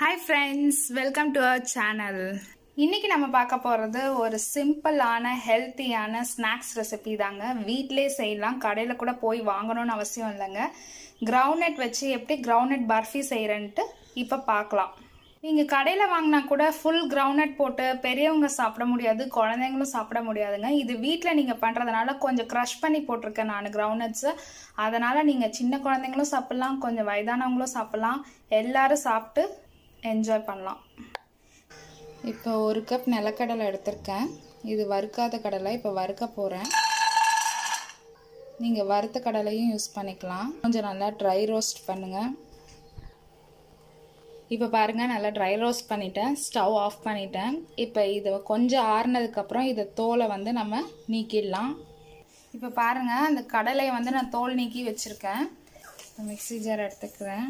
hi friends welcome to our channel இன்னைக்கு நம்ம பார்க்க போகிறது ஒரு சிம்பிளான ஹெல்த்தியான ஸ்நாக்ஸ் ரெசிபி தாங்க வீட்டிலே செய்யலாம் கடையில் கூட போய் வாங்கணும்னு அவசியம் இல்லைங்க கிரவுண்ட்நட் வச்சு எப்படி கிரவுண்ட்நட் பர்ஃபி செய்கிறேன்ட்டு இப்போ பார்க்கலாம் நீங்கள் கடையில் வாங்கினா கூட ஃபுல் கிரவுண்ட்நட் போட்டு பெரியவங்க சாப்பிட முடியாது குழந்தைங்களும் சாப்பிட முடியாதுங்க இது வீட்டில் நீங்கள் பண்ணுறதுனால கொஞ்சம் க்ரஷ் பண்ணி போட்டிருக்கேன் நான் கிரவுண்ட்நட்ஸு அதனால் நீங்கள் சின்ன குழந்தைங்களும் சாப்பிட்லாம் கொஞ்சம் வயதானவங்களும் சாப்பிட்லாம் எல்லாரும் சாப்பிட்டு என்ஜாய் பண்ணலாம் இப்போ ஒரு கப் நிலக்கடலை எடுத்திருக்கேன் இது வறுக்காத கடலை இப்போ வறுக்க போகிறேன் நீங்கள் வறுத்த கடலையும் யூஸ் பண்ணிக்கலாம் கொஞ்சம் நல்லா ட்ரை ரோஸ்ட் பண்ணுங்கள் இப்போ பாருங்கள் நல்லா ட்ரை ரோஸ்ட் பண்ணிட்டேன் ஸ்டவ் ஆஃப் பண்ணிட்டேன் இப்போ இது கொஞ்சம் ஆறுனதுக்கப்புறம் இதை தோலை வந்து நம்ம நீக்கிடலாம் இப்போ பாருங்கள் அந்த கடலையை வந்து நான் தோல் நீக்கி வச்சுருக்கேன் மிக்ஸி ஜார் எடுத்துக்கிறேன்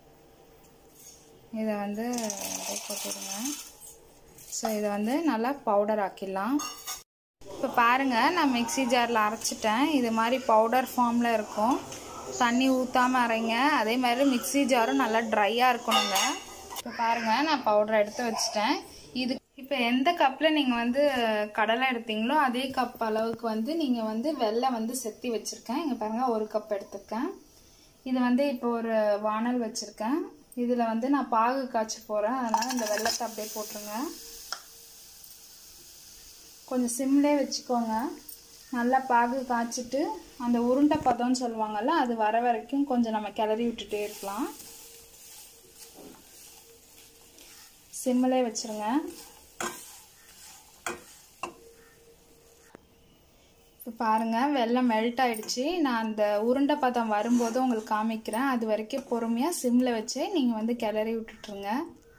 இதை வந்து போட்டுடுங்க ஸோ இதை வந்து நல்லா பவுடர் ஆக்கிடலாம் இப்போ பாருங்கள் நான் மிக்ஸி ஜாரில் அரைச்சிட்டேன் இது மாதிரி பவுடர் ஃபார்மில் இருக்கும் தண்ணி ஊற்றாமல் அரைங்க அதே மாதிரி மிக்ஸி ஜாரும் நல்லா ட்ரையாக இருக்கணுங்க இப்போ பாருங்கள் நான் பவுடர் எடுத்து வச்சுட்டேன் இது இப்போ எந்த கப்பில் நீங்கள் வந்து கடலை எடுத்தீங்களோ அதே கப் அளவுக்கு வந்து நீங்கள் வந்து வெள்ளை வந்து செத்தி வச்சுருக்கேன் இங்கே பாருங்கள் ஒரு கப் எடுத்துருக்கேன் இது வந்து இப்போ ஒரு வானல் வச்சுருக்கேன் இதில் வந்து நான் பாகு காய்ச்ச போகிறேன் அதனால் இந்த வெள்ளத்தை அப்படியே போட்டுருங்க கொஞ்சம் சிம்லே வச்சுக்கோங்க நல்லா பாகு காய்ச்சிட்டு அந்த உருண்டை பதம்னு சொல்லுவாங்கல்ல அது வர வரைக்கும் கொஞ்சம் நம்ம கிளறி விட்டுட்டே இருக்கலாம் சிம்மிலே வச்சுருங்க இப்போ பாருங்கள் வெள்ளம் மெல்ட் ஆகிடுச்சு நான் அந்த உருண்டை பதம் வரும்போது உங்களுக்கு காமிக்கிறேன் அது வரைக்கும் பொறுமையாக சிம்மில் வச்சு நீங்கள் வந்து கிளறி விட்டுட்ருங்க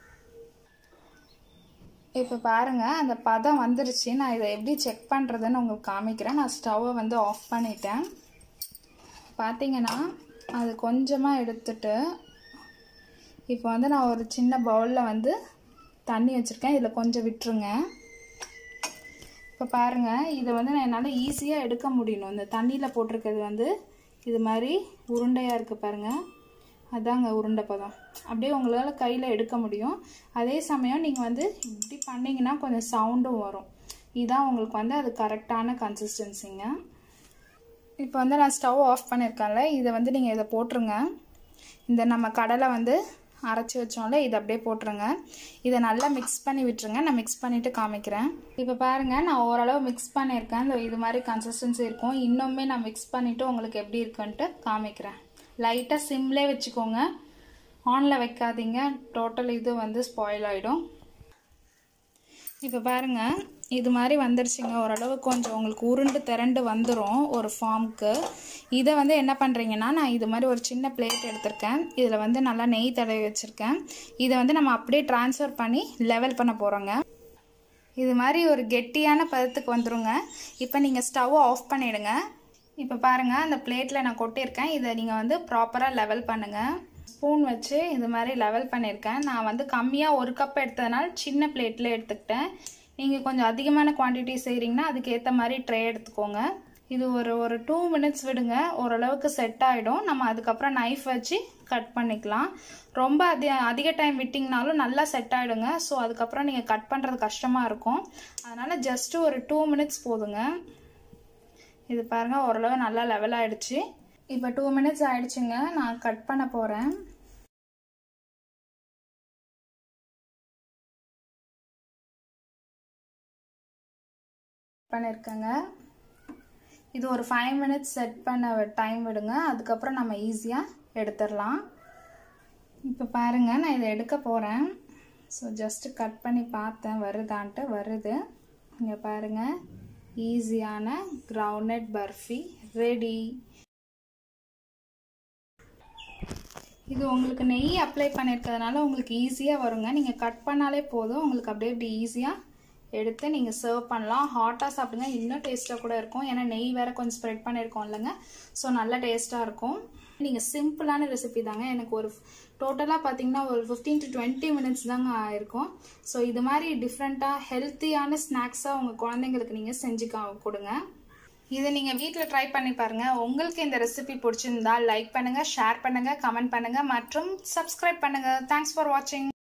இப்போ பாருங்கள் அந்த பதம் வந்துருச்சு நான் இதை எப்படி செக் பண்ணுறதுன்னு உங்களுக்கு காமிக்கிறேன் நான் ஸ்டவ்வை வந்து ஆஃப் பண்ணிட்டேன் பார்த்தீங்கன்னா அது கொஞ்சமாக எடுத்துட்டு இப்போ வந்து நான் ஒரு சின்ன பவுலில் வந்து தண்ணி வச்சுருக்கேன் இதில் கொஞ்சம் விட்டுருங்க இப்போ பாருங்கள் இதை வந்து நான் என்னால் ஈஸியாக எடுக்க முடியணும் இந்த தண்ணியில் போட்டிருக்கிறது வந்து இது மாதிரி உருண்டையாக இருக்குது பாருங்கள் அதாங்க உருண்டை பதம் அப்படியே உங்களால் கையில் எடுக்க முடியும் அதே சமயம் நீங்கள் வந்து இப்படி பண்ணிங்கன்னா கொஞ்சம் சவுண்டும் வரும் இதுதான் உங்களுக்கு வந்து அது கரெக்டான கன்சிஸ்டன்சிங்க இப்போ வந்து நான் ஸ்டவ் ஆஃப் பண்ணியிருக்கேன்ல இதை வந்து நீங்கள் இதை போட்டுருங்க இந்த நம்ம கடலை வந்து அரைச்சி வச்சோம்ல இதை அப்படியே போட்டுருங்க இதை நல்லா மிக்ஸ் பண்ணி விட்டுருங்க நான் மிக்ஸ் பண்ணிவிட்டு காமிக்கிறேன் இப்போ பாருங்கள் நான் ஓரளவு மிக்ஸ் பண்ணியிருக்கேன் இந்த இது மாதிரி கன்சிஸ்டன்சி இருக்கும் இன்னுமே நான் மிக்ஸ் பண்ணிவிட்டு உங்களுக்கு எப்படி இருக்குன்ட்டு காமிக்கிறேன் லைட்டாக சிம்லே வச்சுக்கோங்க ஆனில் வைக்காதீங்க டோட்டல் இது வந்து ஸ்பாயில் ஆகிடும் இப்போ பாருங்கள் இது மாதிரி வந்துருச்சுங்க ஓரளவு கொஞ்சம் உங்களுக்கு உருண்டு திரண்டு வந்துடும் ஒரு ஃபார்முக்கு இதை வந்து என்ன பண்ணுறீங்கன்னா நான் இது மாதிரி ஒரு சின்ன பிளேட் எடுத்திருக்கேன் இதில் வந்து நல்லா நெய் தடவி வச்சுருக்கேன் இதை வந்து நம்ம அப்படியே ட்ரான்ஸ்ஃபர் பண்ணி லெவல் பண்ண போகிறோங்க இது மாதிரி ஒரு கெட்டியான பதத்துக்கு வந்துருங்க இப்போ நீங்கள் ஸ்டவ் ஆஃப் பண்ணிவிடுங்க இப்போ பாருங்கள் அந்த பிளேட்டில் நான் கொட்டியிருக்கேன் இதை நீங்கள் வந்து ப்ராப்பராக லெவல் பண்ணுங்கள் ஸ்பூன் வச்சு இது மாதிரி லெவல் பண்ணியிருக்கேன் நான் வந்து கம்மியாக ஒரு கப் எடுத்ததுனால சின்ன பிளேட்டில் எடுத்துக்கிட்டேன் நீங்கள் கொஞ்சம் அதிகமான குவான்டிட்டி செய்கிறீங்கன்னா அதுக்கேற்ற மாதிரி ட்ரே எடுத்துக்கோங்க இது ஒரு ஒரு டூ மினிட்ஸ் விடுங்க ஓரளவுக்கு செட் ஆகிடும் நம்ம அதுக்கப்புறம் நைஃப் வச்சு கட் பண்ணிக்கலாம் ரொம்ப அதி அதிக டைம் விட்டிங்கனாலும் நல்லா செட் ஆகிடுங்க ஸோ அதுக்கப்புறம் நீங்கள் கட் பண்ணுறது கஷ்டமாக இருக்கும் அதனால் ஜஸ்ட்டு ஒரு டூ மினிட்ஸ் போதுங்க இது பாருங்கள் ஓரளவு நல்லா லெவல் ஆகிடுச்சு இப்போ டூ மினிட்ஸ் ஆயிடுச்சுங்க நான் கட் பண்ண போகிறேன் பண்ணியிருக்கேங்க இது ஒரு ஃபைவ் மினிட்ஸ் செட் பண்ண டைம் விடுங்க அதுக்கப்புறம் நம்ம ஈஸியாக எடுத்துடலாம் இப்போ பாருங்கள் நான் இதை எடுக்க போகிறேன் ஸோ ஜஸ்ட்டு கட் பண்ணி பார்த்தேன் வருதான்ட்டு வருது இங்கே பாருங்கள் ஈஸியான கிரவுண்ட்நட் பர்ஃபி ரெடி இது உங்களுக்கு நெய் அப்ளை பண்ணியிருக்கிறதுனால உங்களுக்கு ஈஸியாக வருங்க நீங்கள் கட் பண்ணாலே போதும் உங்களுக்கு அப்படியே இப்படி ஈஸியாக எடுத்து நீங்கள் சர்வ் பண்ணலாம் ஹாட்டாக சாப்பிடுங்க இன்னும் டேஸ்ட்டாக கூட இருக்கும் ஏன்னா நெய் வேறு கொஞ்சம் ஸ்ப்ரெட் பண்ணியிருக்கோம் இல்லைங்க ஸோ நல்ல டேஸ்ட்டாக இருக்கும் நீங்கள் சிம்பிளான ரெசிபி தாங்க எனக்கு ஒரு டோட்டலாக பார்த்தீங்கன்னா ஒரு ஃபிஃப்டீன் டு டுவெண்ட்டி மினிட்ஸ் தாங்க ஆயிருக்கும் ஸோ இது மாதிரி டிஃப்ரெண்ட்டாக ஹெல்த்தியான ஸ்நாக்ஸாக உங்கள் குழந்தைங்களுக்கு நீங்கள் செஞ்சு கொடுங்க இதை நீங்கள் வீட்டில் ட்ரை பண்ணி பாருங்கள் உங்களுக்கு இந்த ரெசிபி பிடிச்சிருந்தா லைக் பண்ணுங்கள் ஷேர் பண்ணுங்கள் கமெண்ட் பண்ணுங்கள் மற்றும் சப்ஸ்கிரைப் பண்ணுங்கள் தேங்க்ஸ் ஃபார் வாட்சிங்